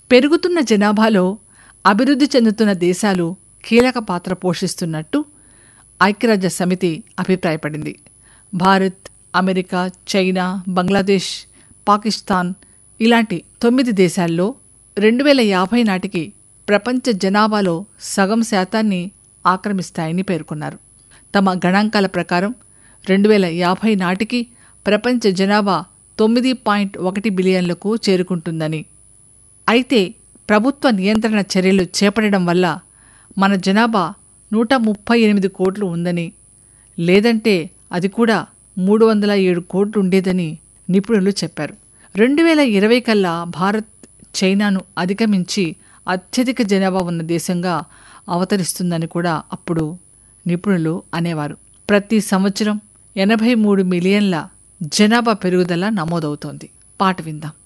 పెరుగుతున్న జనాభాలో అభివృద్ధి చెందుతున్న దేశాలు కీలక పాత్ర పోషిస్తున్నట్టు ఐక్యరాజ్య సమితి అభిప్రాయపడింది భారత్ అమెరికా చైనా బంగ్లాదేశ్ పాకిస్తాన్ ఇలాంటి తొమ్మిది దేశాల్లో రెండు వేల యాభై నాటికి ప్రపంచ జనాభాలో సగం శాతాన్ని ఆక్రమిస్తాయని పేర్కొన్నారు తమ గణాంకాల ప్రకారం రెండు వేల యాభై నాటికి ప్రపంచ జనాభా తొమ్మిది పాయింట్ ఒకటి బిలియన్లకు చేరుకుంటుందని అయితే ప్రభుత్వ నియంత్రణ చర్యలు చేపట్టడం వల్ల మన జనాభా నూట ముప్పై ఎనిమిది కోట్లు ఉందని లేదంటే అది కూడా మూడు వందల ఏడు కోట్లు ఉండేదని నిపుణులు చెప్పారు రెండు వేల ఇరవై కల్లా భారత్ చైనాను అధిగమించి అత్యధిక జనాభా ఉన్న దేశంగా అవతరిస్తుందని కూడా అప్పుడు నిపుణులు అనేవారు ప్రతి సంవత్సరం ఎనభై మూడు మిలియన్ల జనాభా పెరుగుదల నమోదవుతోంది పాట విందాం